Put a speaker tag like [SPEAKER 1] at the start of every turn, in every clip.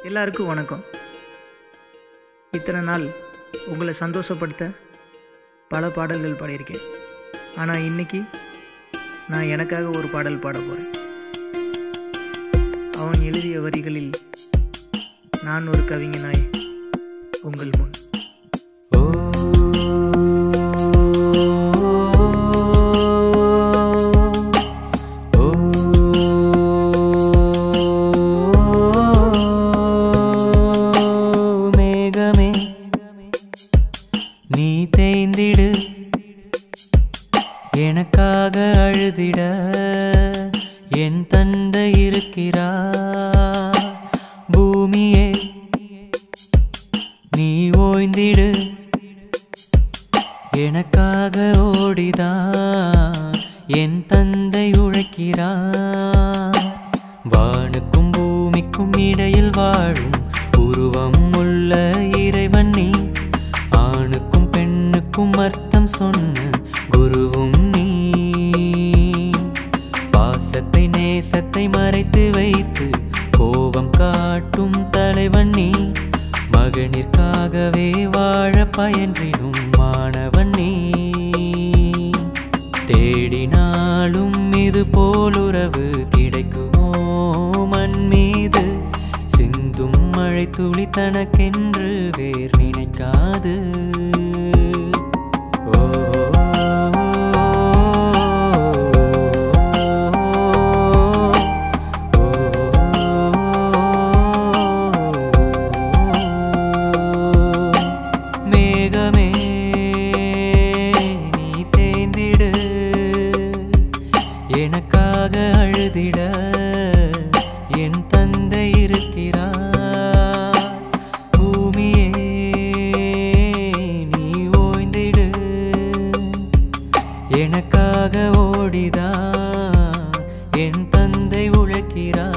[SPEAKER 1] எல்லாருக்கும் வணக்கம் இத்தனை நாள் உங்களை சந்தோஷப்படுத்த பல பாடல்கள் பாடியிருக்கேன் ஆனால் இன்னைக்கு நான் எனக்காக ஒரு பாடல் பாட போகிறேன் அவன் எழுதிய வரிகளில் நான் ஒரு கவிஞனாய் உங்கள் முன்
[SPEAKER 2] மேகமே நீ தேய்ந்திடு எனக்காக அழுதிட என் தந்தை இருக்கிறா பூமியே நீ ஓய்ந்திடு எனக்காக ஓடிதான் என் தந்தை உழைக்கிறார் வானுக்கும் பூமிக்கும் இடையில் வாழும் உருவம் உள்ள இறைவன் நீ ஆணுக்கும் பெண்ணுக்கும் அர்த்தம் சொன்ன குருவும் நீ பாசத்தை நேசத்தை மறைத்து வைத்து கோபம் காட்டும் தலைவன் நீ மகனிற்காகவே வாழ பயன்றிடும் மாணவன் நீ தேடினாலும் இது போலுறவு கிடைக்குமோ மண் மீது சிந்தும் மழை துளி தனக்கென்று வேர் நினைக்காது ஓ மேகமே நீ தேய்ந்திடு எனக்காக அழுதிட என் தந்தை இருக்கிறார் பூமியே நீ ஓய்ந்திடு எனக்காக ஓடிதான் என் தந்தை உழைக்கிறார்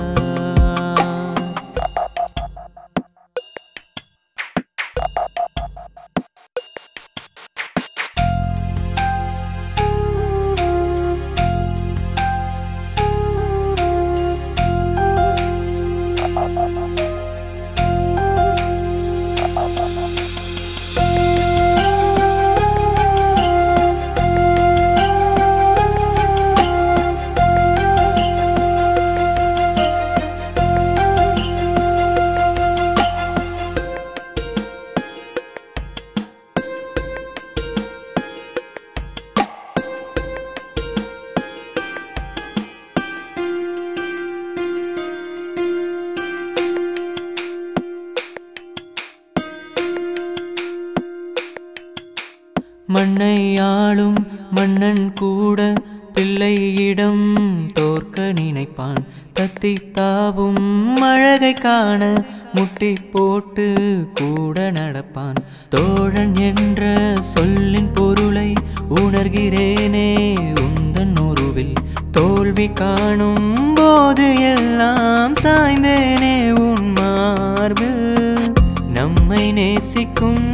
[SPEAKER 2] மண்ணை ஆளும் மன்னன் கூட பிள்ளையிடம் தோற்க நினைப்பான் தத்தி தாவும் அழகை காண முட்டி போட்டு கூட நடப்பான் தோழன் என்ற சொல்லின் பொருளை உணர்கிறேனே உந்தன் உருவில் தோல்வி காணும் போது எல்லாம் சாய்ந்தேனே உன் மார்பில் நம்மை நேசிக்கும்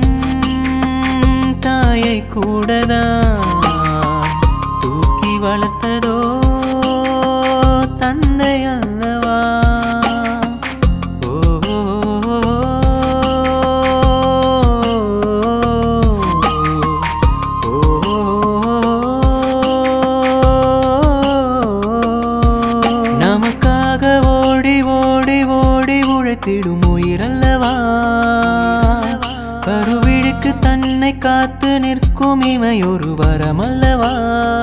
[SPEAKER 2] தாயை கூடதான் தூக்கி வளர்த்ததோ தந்தை அல்லவா ஓ நமக்காக ஓடி ஓடி ஓடி உழைத்திடும் உயிரல்லவா கருவிழுக்கு தன்னை காத்து நிற்கும் இமை ஒரு வரமல்லவா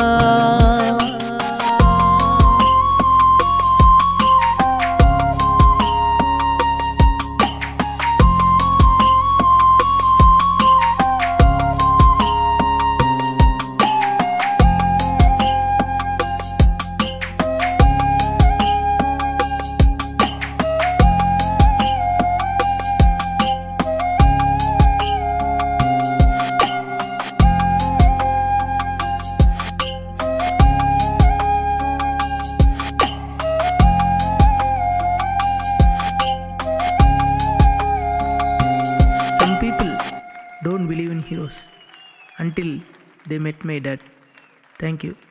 [SPEAKER 1] Some people don't believe in heroes until they met my dad. Thank you.